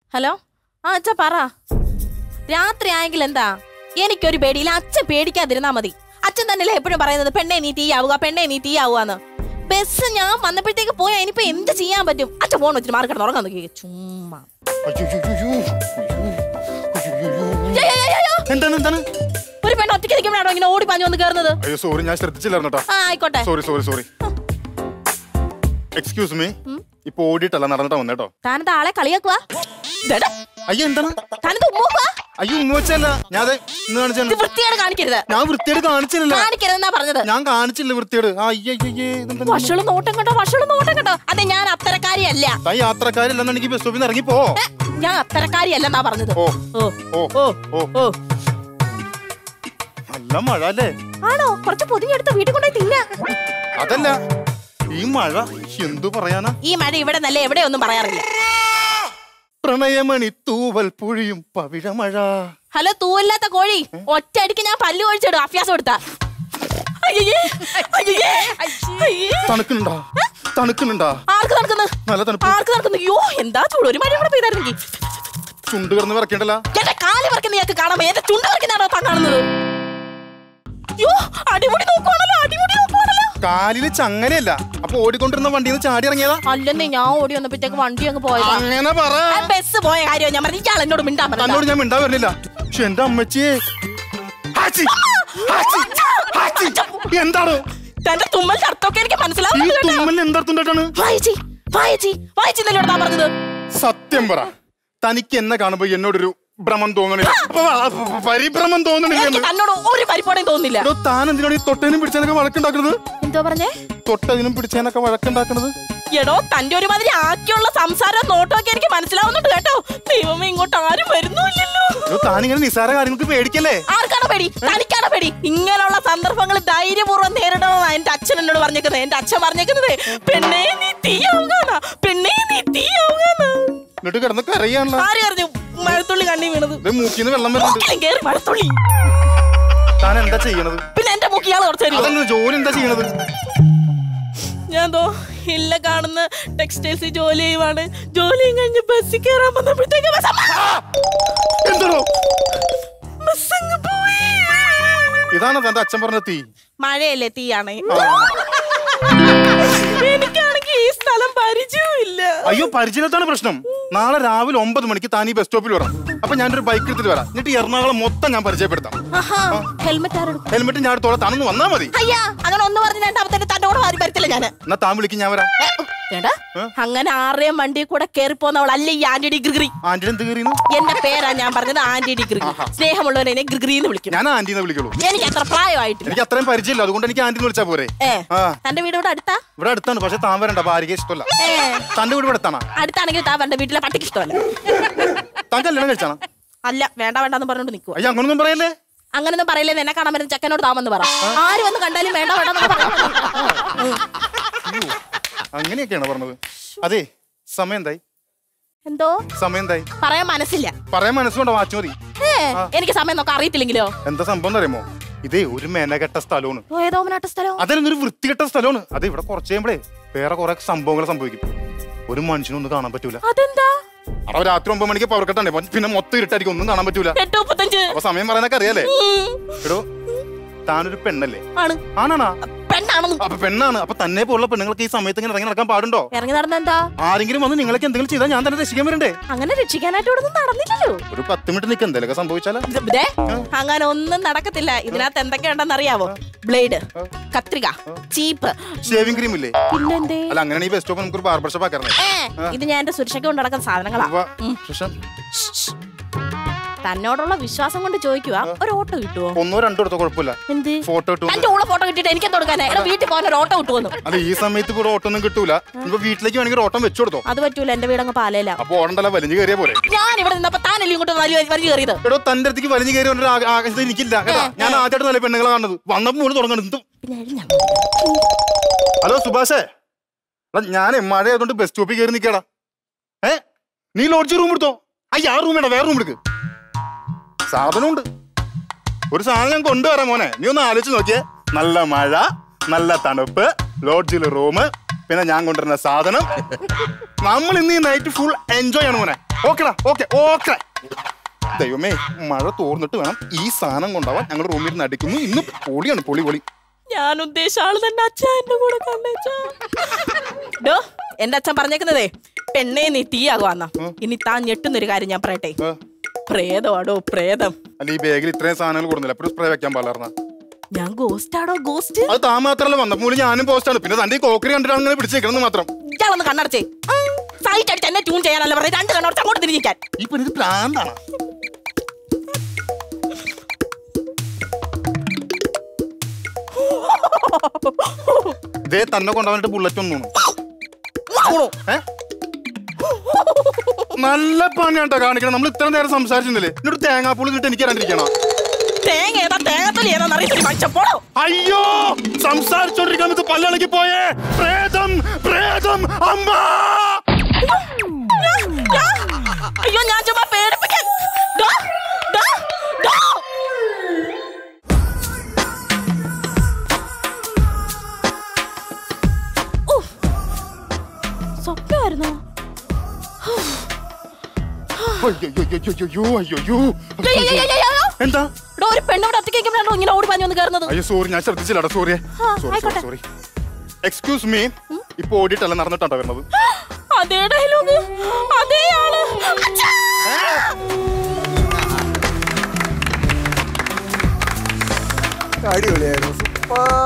Hello ആ അച്ഛ പറ രാത്രി ആയെങ്കിൽ എന്താ എനിക്കൊരു പേടിയില്ല അച്ഛൻ പേടിക്കാതിരുന്നാ മതി അച്ഛൻ തന്നെയല്ലേ എപ്പോഴും പറയുന്നത് പെണ്ണെ നീ തീയാവുക പെണ്ണെ നീ തീയാവുകന്ന് ബസ് ഞാൻ വന്നപ്പോഴത്തേക്ക് പോയാ ഇനിയിപ്പോ എന്ത് ചെയ്യാൻ പറ്റും അച്ഛൻ ഫോൺ വെച്ചിട്ട് മാറി കിടന്ന് ഉറങ്ങാൻ നോക്കി ചുമ്മാ യ്യോ, യ്യോ, യ്യോ, യ്യോ. എന്താണ് എന്താണ് ഒരു പെണ്ണ് ഒറ്റയ്ക്ക് നിൽക്കുമ്പോഴാണോ ഇങ്ങനെ ഓടി പാഞ്ഞു വന്ന് കയറുന്നത് അയ്യോ സോറി ഞാൻ ശ്രദ്ധിച്ചില്ലായിരുന്നു കേട്ടോ ആ ആയിക്കോട്ടെ sorry sorry sorry excuse me ഇപ്പൊ ഓടിയിട്ടല്ല നടന്നിട്ടാ വന്നേട്ടോ താനത് ആളെ കളിയാക്കുക ഇതെടാ, അയ്യോ എന്താണ് താനത് ഉമ്മൂക്കുക അയ്യോ ഉമ്മ വെച്ചല്ല ഞാൻ അതെ ഇന്ന് ഇത് കാണിച്ചാണ് വൃത്തിയാണ് കാണിക്കരുത് ഞാൻ വൃത്തിയോട് കാണിച്ചില്ല കാണിക്കരുതെന്നാ പറഞ്ഞത് ഞാൻ കാണിച്ചില്ല വൃത്തിയോട് ആ അയ്യേ അയ്യേ ഇതെന്താണ്? വഷള് നോട്ടം കണ്ടോ വഷള് നോട്ടം കണ്ടോ അതെ ഞാൻ അത്തരക്കാരിയല്ല താൻ യാത്രക്കാരില്ലെന്നുണ്ടെങ്കിൽ ബസ് സ്റ്റോപ്പിൽ നിന്ന് ഇറങ്ങി പോ ഏ, ഞാൻ അത്തരക്കാരിയല്ലെന്നാ പറഞ്ഞത് ഓ ഓ ഓ ഓ ഓ ഓ നല്ല മഴ അല്ലേ ആണോ കുറച്ച് പൊതിഞ്ഞെടുത്ത് വീട്ടിൽ കൊണ്ടുപോയി തിന്ന അതല്ല ഈ മഴ എന്തു പറയാനാ ഈ മഴ ഇവിടെ നല്ല എവിടെയൊന്നും പറയാറില്ല പ്രണയമണി തൂവൽ പുഴിയും പവിഴമഴ ഹലോ തൂവല്ലാത്ത കോഴി ഒറ്റയടിക്ക് ഞാൻ പല്ല് ഒഴിച്ചിടും അഭ്യാസം എടുത്താ അയ്യയ്യേ, അയ്യയ്യേ, അയ്യേ. തണുക്കുന്നുണ്ടാ തണുക്കുന്നുണ്ടാ ആർക്ക് നടക്കുന്നു നല്ല തണുപ്പ് ആർക്ക് നടക്കുന്നു അയ്യോ എന്താ ചൂട് ഒരു മഴ കൂടെ പെയ്തായിരുന്നെങ്കിൽ ചുണ്ട് കിടന്ന് വിറക്കേണ്ടല്ല എന്റെ കാല് പറിക്കുന്ന ഞങ്ങൾക്ക് കാണാൻ എന്റെ ചുണ്ട് പറിക്കുന്നതാണോ താൻ കാണുന്നത് അയ്യോ അടിമുടി നോക്കുവാണല്ലോ അടിമുടി നോക്കുവാണല്ലോ കാലില് ചങ്ങലയല്ല അപ്പൊ ഓടിക്കൊണ്ടിരുന്ന വണ്ടിയിൽ നിന്ന് ചാടി ഇറങ്ങിയതാ അല്ലെന്നേ ഞാൻ ഓടി വന്നപ്പോഴത്തേക്ക് വണ്ടി അങ്ങ് പോയതാ അങ്ങനെ പറ ആ ബസ് പോയ കാര്യം ഞാൻ പറഞ്ഞു ഇയാൾ എന്നോട് മിണ്ടാൻ തന്നോട് പറഞ്ഞു ഞാൻ മിണ്ടാ വരുന്നില്ല പക്ഷെ എന്റെ അമ്മച്ചിയെ ഹാച്ചി, ഹാച്ചി, ഹാച്ചി. എന്താണ് തന്റെ തുമ്മൽ ചർത്തൊക്കെ എനിക്ക് ഈ മനസ്സിലാവുന്നുണ്ട് കേട്ടോ. തുമ്മലിന് എന്തർത്ഥണ്ടാണ് വായിച്ചി വായിച്ചി വായിച്ചി എന്നല്ലോട് താൻ പറഞ്ഞത് സത്യം പറ തനിക്ക് എന്നെ കാണുമ്പോ എന്നോടൊരു ഭ്രമം തോന്നണില്ല അപ്പൊ വ- പരിഭ്രമം തോന്നണില്ല എനിക്ക് തന്നോട് ഒരു പരിപാടിയും തോന്നുന്നില്ല എടോ താൻ എന്തിനാണ് ഈ തൊട്ടതിനും പിടിച്ചതിനൊക്കെ വഴക്കുണ്ടാക്കുന്നത് എന്തോ പറഞ്ഞേ തൊട്ടതിനും പിടിച്ചതിനൊക്കെ വഴക്കുണ്ടാക്കുന്നത് എടോ തന്റെ ഒരുമാതിരി ആക്കിയുള്ള സംസാരവും നോട്ടമൊക്കെ എനിക്ക് മനസ്സിലാവുന്നുണ്ട് കേട്ടോ ദൈവമേ ഇങ്ങോട്ട് ആരും വരുന്നില്ലല്ലോ എടോ താനിങ്ങനെ നിസാര കാര്യങ്ങൾക്ക് പേടിക്കല്ലേ ആർക്കാണ് പേടി തനിക്കാണ് പേടി ഇങ്ങനെയുള്ള സന്ദർഭങ്ങൾ ധൈര്യപൂർവ്വം നേരിടണമെന്നാ എന്റെ അച്ഛൻ എന്നോട് പറഞ്ഞേക്കുന്നത് എന്റെ അച്ഛൻ പറഞ്ഞേക്കുന്നത് പെണ്ണേ നീ തീയാവുകയാണ് പെണ്ണേ നീ തീയാവുകയാണ് എന്നിട്ട് കിടന്ന് കരയാണല്ലോ ആര് പറഞ്ഞു മഴത്തുള്ളി കണ്ണി വീണത് ഇത് മൂക്കിന്ന് വെള്ളം വരുന്നുണ്ട് മൂക്കിലും കേറി മഴത്തുള്ളി താൻ എന്താ ചെയ്യണത് പിന്നെ എന്റെ മൂക്കി ഇയാൾ കുറച്ച് തരുമോ അതല്ല ജോലി എന്താ ചെയ്യണത് ഞാൻ ദോ ഇല്ല കാണുന്ന ടെക്സ്റ്റൈൽസിൽ ജോലി ചെയ്യുവാണ് ജോലിയും കഴിഞ്ഞ് ബസ്സിൽ കയറാൻ വന്നപ്പോഴത്തേക്ക് ബസ് അമ്മ! എന്താണോ ബസ് അങ്ങ് പോയി ഇതാണ് തന്റെ അച്ഛൻ പറഞ്ഞ തീ മഴയല്ലേ തീയാണ് എനിക്കാണെങ്കിൽ ഈ സ്ഥലം പരിചയമില്ല അയ്യോ പരിചയത്താണ് പ്രശ്നം നാളെ രാവിലെ ഒമ്പത് മണിക്ക് താൻ ഈ ബസ് സ്റ്റോപ്പിൽ വരണം അപ്പൊ ഞാനൊരു ബൈക്ക് എടുത്തിട്ട് വരാം എന്നിട്ട് ഈ എറണാകുളം മൊത്തം ഞാൻ പരിചയപ്പെടുത്താം ഹെൽമെറ്റ് ആരെടുക്കും ഹെൽമെറ്റ് ഞാൻ എടുത്തോളാം താനൊന്ന് വന്നാ മതി അയ്യാ അങ്ങനെ ഒന്ന് പറഞ്ഞ രണ്ടാമത്തെ തന്റെ കൂടെ ആരും വരത്തില്ല ഞാന് എന്നാ താൻ വിളിക്കും ഞാൻ വരാം ഏ, വേണ്ട അങ്ങനെ ആരുടെയും വണ്ടി കൂടെ കേറി പോന്നവൾ അല്ല ഈ ആന്റി ഡിഗ്രി ആന്റിനെ എന്ത് കയറിയെന്ന് എന്റെ പേരാ ഞാൻ പറഞ്ഞത് ആന്റി ഡിഗ്രി സ്നേഹമുള്ളവനെ എന്നെ ഗ്രിഗ്രി എന്ന് വിളിക്കും ഞാൻ ആന്റിനെ വിളിക്കുള്ളൂ എനിക്ക് അത്ര പ്രായമായിട്ടില്ല എനിക്ക് അത്രയും പരിചയമില്ല അതുകൊണ്ട് എനിക്ക് ആന്റിനെ വിളിച്ചാ പോരെ ഏ ആ തന്റെ വീട് ഇവിടെ അടുത്താ ഇവിടെ അടുത്താണ് പക്ഷെ താൻ വരണ്ട ഭാര്യയ്ക്ക് ഇഷ്ടമല്ല ഏ തന്റെ വീട് ഇവിടെ അടുത്താണ് അടുത്താണെങ്കിൽ താ എന്റെ വീട്ടിലെ പട്ടിക്ക് ഇഷ്ടമല്ല താൻ കല്യാണം കഴിച്ചാണ് അല്ല വേണ്ട വേണ്ടെന്ന് പറഞ്ഞോണ്ട് നിൽക്കുക അയ്യോ അങ്ങനൊന്നും പറയല്ലേ അങ്ങനൊന്നും പറയില്ലേ എന്നെ കാണാൻ വരുന്ന ചെക്കനോട് താമെന്ന് പറ ആര് വന്ന് കണ്ടാലും വേണ്ട വേണ്ടെന്ന് പറയാം അയ്യോ, അങ്ങനെയൊക്കെയാണ് പറഞ്ഞത് അതെ സമയം എന്തായി എന്തോ സമയം എന്തായി പറയാൻ മനസ്സില്ല പറയാൻ മനസ്സുകൊണ്ടോ വാച്ച് മതി ഏ എനിക്ക് സമയം നോക്കാൻ അറിയത്തില്ലെങ്കിലോ എന്താ സംഭവം എന്ന് അറിയുമോ ഇതേ ഒരു മെനകെട്ട സ്ഥലമാണ് ഓ, ഏതോ മനാട്ട സ്ഥലം അതിലൊരു വൃത്തികെട്ട സ്ഥലമാണ് അത് ഇവിടെ കുറച്ച് കഴിയുമ്പോഴേ വേറെ കുറെ സംഭവങ്ങൾ സംഭവിക്കും ഒരു മനുഷ്യനൊന്നും കാണാൻ പറ്റൂല അതെന്താ അവിടെ രാത്രി ഒമ്പത് മണിക്ക് പവർ കട്ടാണ് പിന്നെ മൊത്തം ഇരുട്ടായിരിക്കും ഒന്നും കാണാൻ പറ്റൂല എട്ട് മുപ്പത്തഞ്ച് അപ്പൊ സമയം പറയാനൊക്കെ അറിയാലേ ഉം, എടോ താനൊരു പെണ്ണല്ലേ ആണ് ആണാണാ പെണ്ണാണെന്ന് അപ്പൊ പെണ്ണാണ് അപ്പൊ തന്നെ പോലുള്ള പെണ്ണുങ്ങൾക്ക് ഈ സമയത്ത് ഇങ്ങനെ ഇറങ്ങി നടക്കാൻ പാടുണ്ടോ ഇറങ്ങി നടന്ന എന്താ ആരെങ്കിലും വന്ന് നിങ്ങൾക്ക് എന്തെങ്കിലും ചെയ്താൽ ഞാൻ തന്നെ രക്ഷിക്കാൻ വരണ്ടേ അങ്ങനെ രക്ഷിക്കാനായിട്ട് ഇവിടെ ഒന്നും നടന്നില്ലല്ലോ ഒരു പത്ത് മിനിറ്റ് നിൽക്കുക എന്തെങ്കിലുമൊക്കെ സംഭവിച്ചാലോ ഇത് ദേ, അങ്ങനെ ഒന്നും നടക്കത്തില്ല ഇതിനകത്ത് എന്തൊക്കെയുണ്ടെന്ന് അറിയാവോ ബ്ലേഡ് കത്രിക ചീപ്പ് ഷേവിംഗ് ക്രീം ഇല്ലേ പിന്നെന്തേ അല്ല അങ്ങനെയാണ് ഈ ബസ് സ്റ്റോപ്പ് നമുക്ക് ഒരു ബാർബർ ഷോപ്പ് ആക്കാറേ ഏ ഇത് ഞാൻ എന്റെ സുരക്ഷയ്ക്ക് കൊണ്ട് നടക്കുന്ന സാധനങ്ങളാ തന്നോടുള്ള വിശ്വാസം കൊണ്ട് ചോദിക്കുക ഒരു ഓട്ടോ കിട്ടുവോ ഒന്നോ രണ്ടോ എടുത്തോ കുഴപ്പമില്ല എന്ത് ഫോട്ടോ ഇട്ടു എന്റെ കൂടെ ഫോട്ടോ കിട്ടിയിട്ട് എനിക്ക് കൊടുക്കാനേ എടാ വീട്ടിൽ പോകാൻ ഒരു ഓട്ടോ കിട്ടുമെന്ന് അല്ല ഈ സമയത്ത് ഇവിടെ ഓട്ടം ഒന്നും കിട്ടൂല ഇപ്പൊ വീട്ടിലേക്ക് വേണമെങ്കിൽ ഒരു ഓട്ടം വെച്ചു കൊടുത്തോ അത് പറ്റൂല എന്റെ വീടങ്ങ് പാലയില അപ്പൊ ഓടണ്ടല്ല വലിഞ്ഞു കയറിയ പോലെ ഞാൻ ഇവിടെ നിന്നപ്പോ താനല്ലേ ഇങ്ങോട്ട് വലിയ വലിയ കയറിയത് എടോ തന്റെ അടുത്തേക്ക് വലിഞ്ഞു കയറി ഒരു ആ- ആകാശത്ത് എനിക്കില്ല കേട്ടാ ഞാൻ ആദ്യമായിട്ട് നല്ല പെണ്ണുങ്ങളെ കാണുന്നത് വന്നപ്പോ മൂന്ന് തുടങ്ങണം എന്തും പിന്നെ ഞാൻ ഹലോ സുഭാഷേ എടാ ഞാനേ മഴ ആയതുകൊണ്ട് ബസ് സ്റ്റോപ്പിൽ കയറി നിൽക്കടാ ഏ നീ ലോഡ്ജ് റൂം എടുത്തോ അയ്യ ആ റൂം വേണ്ട വേറെ റൂം എടുക്ക് സാധനമുണ്ട് ഒരു സാധനം ഞാൻ കൊണ്ടുവരാം മോനെ നീ ഒന്ന് ആലോചിച്ച് നോക്കിയേ നല്ല മഴ നല്ല തണുപ്പ് ലോഡ്ജിൽ റൂം പിന്നെ ഞാൻ കൊണ്ടുവരുന്ന സാധനം നമ്മൾ ഇന്ന് ഈ നൈറ്റ് ഫുൾ എൻജോയ് ആണ് മോനെ ഓക്കെടാ ഓക്കെ ഓക്കെ ദൈവമേ മഴ തോർന്നിട്ട് വേണം ഈ സാധനം കൊണ്ടാവാൻ ഞങ്ങൾ റൂമിൽ നിന്ന് അടിക്കുന്നു ഇന്ന് പൊളിയാണ് പൊളി പൊളി ഞാൻ ഉദ്ദേശിച്ച ആള് തന്നെ അച്ഛ എന്റെ കൂടെ കണ്ടേച്ചാ ഡോ എന്റെ അച്ഛൻ പറഞ്ഞേക്കുന്നതേ പെണ്ണെ നീ തീയാകുവാന്ന ഇനി താൻ ഞെട്ടുന്നൊരു കാര്യം ഞാൻ പറയട്ടെ ഏ, പ്രേതമാടോ പ്രേതം അല്ല ഈ ബാഗിൽ ഇത്രയും സാധനങ്ങൾ കൊടുന്നില്ല എപ്പോഴും സ്പ്രേ വെക്കാൻ പാടില്ലായിരുന്ന ഞാൻ ഗോസ്റ്റ് ആടോ ഗോസ്റ്റ് അത് താൻ മാത്രമല്ല വന്നപ്പോൾ ഞാനും പോസ്റ്റാണ് പിന്നെ തന്റെ ഈ കോക്കറി കണ്ടിട്ടാണ് ഇങ്ങനെ പിടിച്ചേക്കണെന്ന് മാത്രം ഇയാളൊന്ന് കണ്ണടച്ചേ സൈറ്റ് അടിച്ച് എന്നെ ട്യൂൺ ചെയ്യാനല്ല പറഞ്ഞത് രണ്ട് കണ്ണടച്ച് അങ്ങോട്ട് തിരിഞ്ഞിരിക്കാൻ ഈ പെണ്ണിത് പ്രാന്താണ് ഇതേ തന്നെ കൊണ്ടുവന്നിട്ട് ബുള്ളറ്റ് ഒന്നും ഏ നല്ല പണിയാട്ടോ കാണിക്കണം നമ്മൾ ഇത്ര നേരം സംസാരിച്ചിരുന്നില്ലേ എന്നോട് തേങ്ങാപ്പുളി കിട്ടി എനിക്ക് അറിയാണ്ടിരിക്കണോ തേങ്ങ ഏതാ തേങ്ങത്തലി ഏതാന്ന് അറിയത്തില്ല മനുഷ്യ പോടോ അയ്യോ സംസാരിച്ചോണ്ടിരിക്കാൻ ഇത് പല്ലളക്കി പോയേ പ്രേതം പ്രേതം അമ്മ അയ്യോ ഞാൻ ചുമ്മാ പേടിപ്പിക്കാൻ ഡോ, ഡോ, ഡോ. ഉഫ്. സ്വപ്നമായിരുന്നോ അയ്യോ അയ്യോ അയ്യോ, അയ്യോ, അയ്യോ, അയ്യോ. എന്താ എടോ, ഒരു പെണ്ണവിടെ ഒറ്റയ്ക്കുമ്പോഴാണോ ഇങ്ങനെ ഓടി പാഞ്ഞു വന്ന് കയറുന്നത് അയ്യോ സോറി ഞാൻ ശ്രദ്ധിച്ചില്ലടാ സോറി ആ, സോറി സോറി ആയിക്കോട്ടെ. സോറി എക്സ്ക്യൂസ് മീ ഇപ്പൊ ഓടിയിട്ടല്ല നടന്നിട്ടാ വരുന്നത് അതേ ഡയലോഗ് അതേ ആള് അച്ഛാ! അടിപൊളിയായിരുന്നു സൂപ്പർ